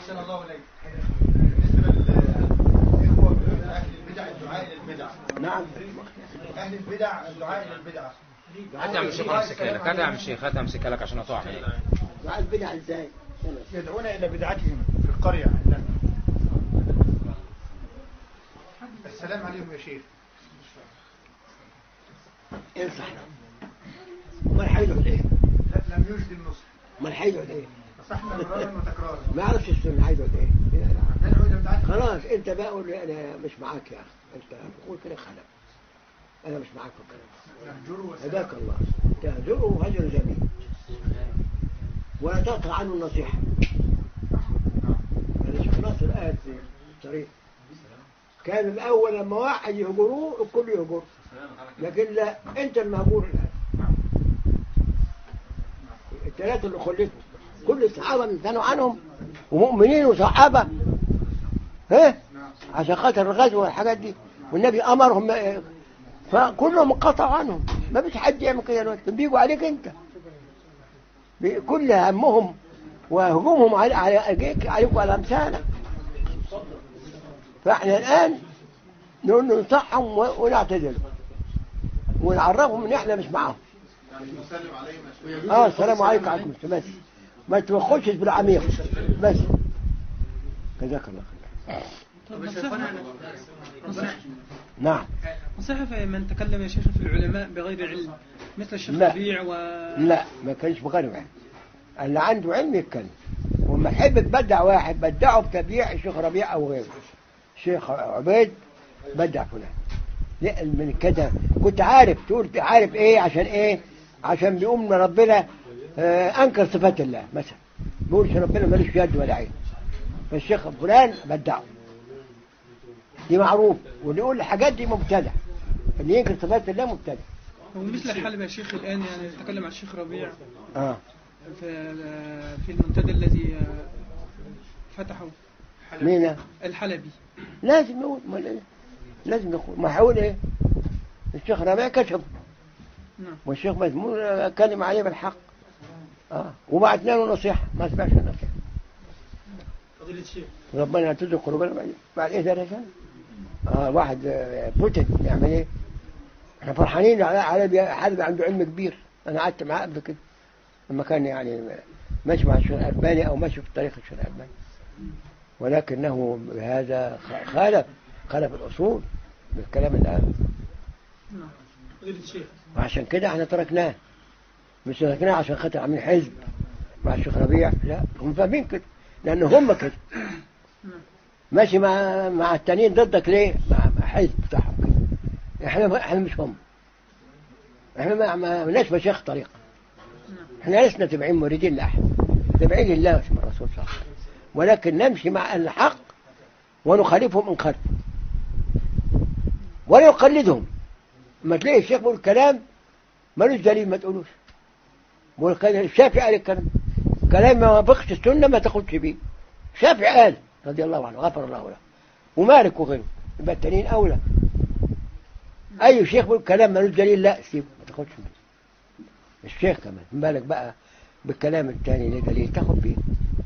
أحسن الله إليك بالنسبة للإخوة أهل البدع الدعاء إلى البدع نعم أهل البدع الدعاء إلى البدع هات يا عم الشيخ امسكها لك هات يا عم الشيخ هات امسكها لك عشان اطوع عليك دعاء البدع ازاي؟ يدعون إلى بدعتهم في القرية عندنا السلام عليكم يا شيخ انصح امال هيدعو ليه؟ لا لم يجد النصح امال هيدعو ليه؟ نصحنا مرارا وتكرارا ما يعرفش السنه هيدعو ليه؟ ندعو إلى بدعتهم خلاص انت بقى قول لي انا مش معاك يا اخي انت قول كده خلق انا مش معاك في الكلام يهجروا والسلام هداك الله تهجره هجر جميل ولا تقطع عنه النصيحة يعني شيخ ناصر قال في الطريق كان الأول لما واحد يهجروه الكل يهجره لكن لا أنت المهجور الآن الثلاثة اللي خلفوا كل الصحابة امتنعوا عنهم ومؤمنين وصحابة ها عشان خاطر الغزو والحاجات دي والنبي أمرهم فكلهم انقطعوا عنهم ما فيش حد يعمل كده دلوقتي بيجوا عليك انت بي- كل همهم وهجومهم على عليك عليك وعلى امثالك فاحنا الان نقول ننصحهم و- ونعتذر ونعرفهم ان احنا مش معاهم اه السلام عليكم وعليكم السلام بس ما تخشش بالعميق بس جزاك الله خير طب نصيحة نصيحة نعم نصيحة في من تكلم يا شيخ في العلماء بغير علم مثل الشيخ لا. ربيع و لا ما كانش بغير علم اللي عنده علم يتكلم وما تحب تبدع واحد بدعه بتبيع الشيخ ربيع او غيره الشيخ عبيد بدع فلان لا من كده كنت عارف تقول عارف ايه عشان ايه عشان بيقوم من ربنا آه انكر صفات الله مثلا بيقولش ربنا ملوش يد ولا عين فالشيخ فلان بدعه دي معروف واللي يقول الحاجات دي مبتدع اللي ينكر صفات الله مبتدع ومثل الحلبة يا شيخ الآن يعني تكلم عن الشيخ ربيع اه في في المنتدى الذي فتحه مين الحلبي لازم يقول ما إيه؟ لازم يقول ما هيقول ايه الشيخ ربيع كشف نعم والشيخ مزمون كلم عليه بالحق اه وبعتنا له نصيحه ما سمعش النصيحه فضيلة الشيخ ربنا تزق قلوبنا بعد بعد ايه ثلاث سنة اه واحد آه، بوتين يعمل ايه احنا فرحانين على على حد عنده علم كبير انا قعدت معاه قبل كده لما كان يعني ماشي مع الشيخ الالباني او ماشي في طريق الشيخ الالباني ولكنه بهذا خ- خالف خالف الاصول بالكلام اللي قاله نعم فضيلة الشيخ وعشان كده احنا تركناه مش تركناه عشان خاطر عاملين حزب مع الشيخ ربيع لا هم فاهمين كده لان هم كده ماشي مع مع التانيين ضدك ليه؟ مع مع حزب بتاعهم كده احنا ما احنا مش هم احنا ما ما لناش مشايخ طريقه احنا لسنا تبعين مريدين لاحد تبعين لله واسم الرسول صلى الله عليه وسلم ولكن نمشي مع الحق ونخالفهم من خلف ولا نقلدهم ما تلاقي الشيخ بيقول كلام ملوش دليل ما تقولوش بيقول كلام- الشافعي قال الكلام كلام ما وافقش السنه ما تاخدش بيه الشافعي قال رضي الله عنه غفر الله له ومالك وغيره يبقى التانيين اولى اي شيخ بيقول كلام ملوش دليل لا سيبه ما تاخدش بيه الشيخ كمان من بالك بقى بالكلام التاني ليه دليل تاخد بيه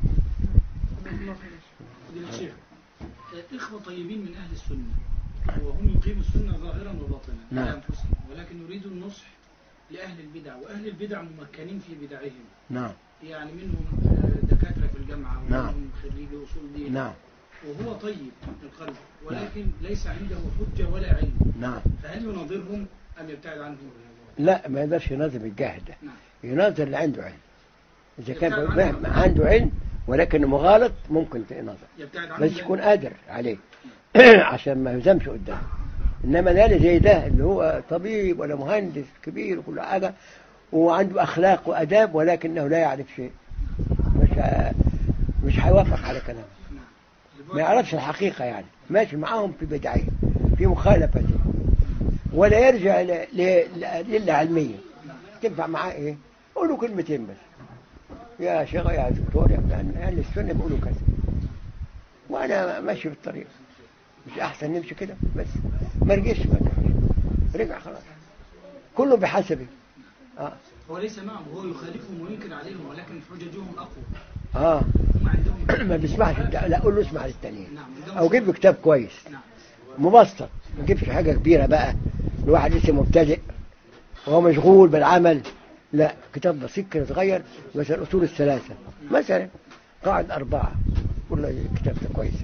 فضيلة الشيخ إخوة طيبين من أهل السنة وهم يقيموا السنة ظاهرا وباطنا نعم. على أنفسهم ولكن يريدوا النصح لأهل البدع وأهل البدع ممكنين في بدعهم نعم يعني منهم آه، دكاترة في الجامعة نعم. ومنهم خريجي أصول دين نعم وهو طيب القلب ولكن ليس عنده حجة ولا علم نعم فهل يناظرهم أم يبتعد عنهم؟ لا ما يقدرش يناظر الجاهل ده نعم يناظر اللي عنده علم إذا كان يبتعد ما- عنه. ما عنده علم ولكنه مغالط ممكن تناظر يبتعد عنهم بس يكون قادر عليه عشان ما يهزمش قدامه انما ده اللي زي ده اللي هو طبيب ولا مهندس كبير وكل حاجه وعنده اخلاق واداب ولكنه لا يعرف شيء مش ه- مش هيوافق على كلامه ما يعرفش الحقيقه يعني ماشي معاهم في بدعيه في مخالفه ولا يرجع ل- ل- لأدلة علمية تنفع معاه ايه؟ قولوا كلمتين بس يا شيخ يا دكتور يا فلان اهل السنه بيقولوا كذا وانا ماشي في الطريق مش احسن نمشي كده بس ما رجعش ما رجعش. رجع خلاص كله بحسبه اه هو ليس معهم هو يخالفهم وينكر عليهم ولكن حججهم أقوى اه هم عندهم ما بيسمعش الت- لا قول له اسمع للتانيين نعم عندهم او جيب له كتاب كويس نعم مبسط ما تجيبش حاجة كبيرة بقى الواحد لسه مبتدئ وهو مشغول بالعمل لا كتاب بسيط كده صغير مثلا الأصول الثلاثة مثلا قاعد أربعة كل كتاب ده كويس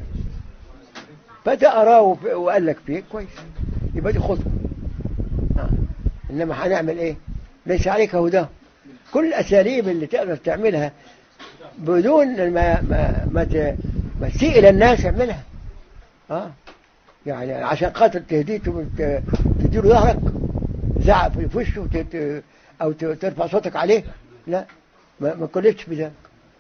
فتقراه وف- وقال لك فيه كويس يبقى دي خطوة آه. إنما هنعمل إيه ليس عليك هداه كل الأساليب اللي تقدر تعملها بدون ما ما ما, ت- ما تسيء إلى الناس اعملها اه يعني عشان خاطر تهديه وت- تديله ظهرك زعق في وشه وت- ت- او ت- ترفع صوتك عليه لا ما ما كلفتش بذلك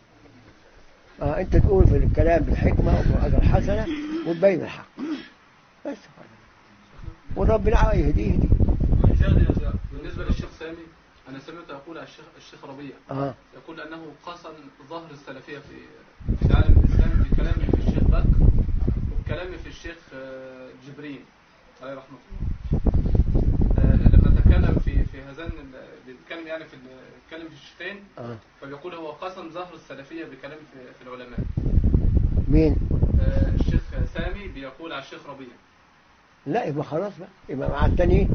اه انت تقول في الكلام بالحكمه وبالعظه الحسنه وتبين الحق بس خلاص. وربنا يهديه يهديه بالنسبة للشيخ سامي أنا سمعت يقول الشيخ الشيخ ربيع اه يقول أنه قاسم ظهر السلفية في في العالم الإسلامي بكلامه في الشيخ بكر وبكلامه في الشيخ آه، جبرين عليه رحمة الله آه، لما تكلم في في هذان ال- بيتكلم يعني في ال- بيتكلم في الشيخين اه فبيقول هو قسم ظهر السلفية بكلام في, في العلماء مين آه، الشيخ سامي بيقول على الشيخ ربيع لا يبقى خلاص بقى يبقى مع التانيين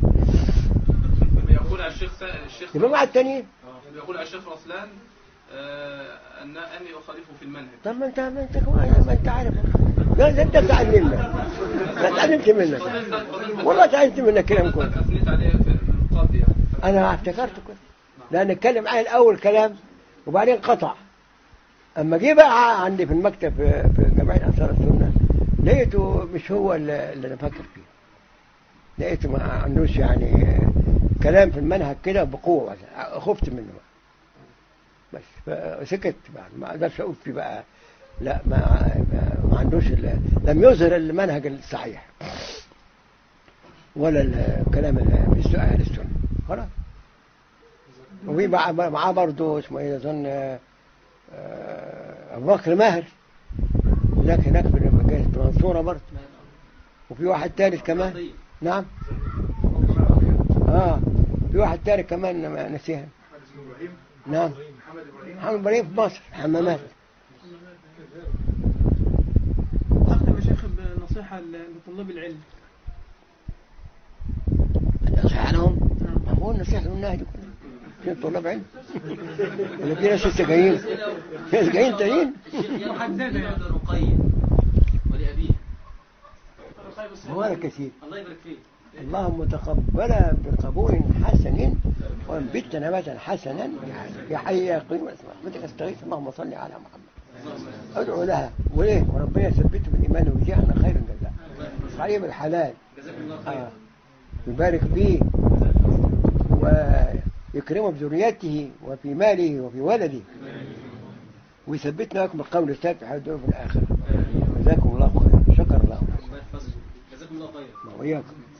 بيقول على الشيخ سا... الشيخ يبقى مع التانيين بيقول على الشيخ رسلان آه، أن أني أخالفه في المنهج طب ما انت ما انت ما انت عارف لا ده انت تعلمنا لا تعلمت منك والله تعلمت منك كلام كويس حضرتك أثنيت عليه في النقاط يعني انا افتكرت كده لان اتكلم معايا الاول كلام وبعدين قطع اما جه بقى عندي في المكتب في في جمعيه انصار السنه لقيته مش هو اللي اللي انا فاكر فيه لقيته ما عندوش يعني كلام في المنهج كده بقوه خفت منه بقى. بس فسكت بقى ما اقدرش اقول فيه بقى لا ما ما- ما عندوش ال- لم يظهر المنهج الصحيح ولا الكلام اللي في اهل السنه خلاص وفي مع- معاه برضه اسمه ايه اظن آه، آه، ابو بكر ماهر هناك هناك في جهه المنصوره برضه وفي واحد ثالث كمان نعم اه في واحد ثالث كمان ما نسيها نعم محمد ابراهيم في مصر حمامات أختم يا شيخ بنصيحة لطلاب العلم نصيحة لهم نعم. ما هو النصيحة للنهج كلها في طلاب علم ولا في ناس لسه جايين في ناس جايين تانيين محددة يعني رقية ولأبيه مبارك كثير الله يبارك فيك اللهم تقبل بقبول حسن وانبت نباتا حسنا يا حي يا قيوم اسمع رحمتك استغيث اللهم صل على محمد ادعو لها وليه وربنا يثبته بالايمان ويجعلنا خير الجزاء عليه بالحلال جزاكم الله خير آه. يبارك فيه ويكرمه بذريته وفي ماله وفي ولده ويثبتنا لكم القول الثابت في الدنيا وفي الآخرة جزاكم الله خيرا شكر الله الله يحفظكم جزاكم الله خير وإياكم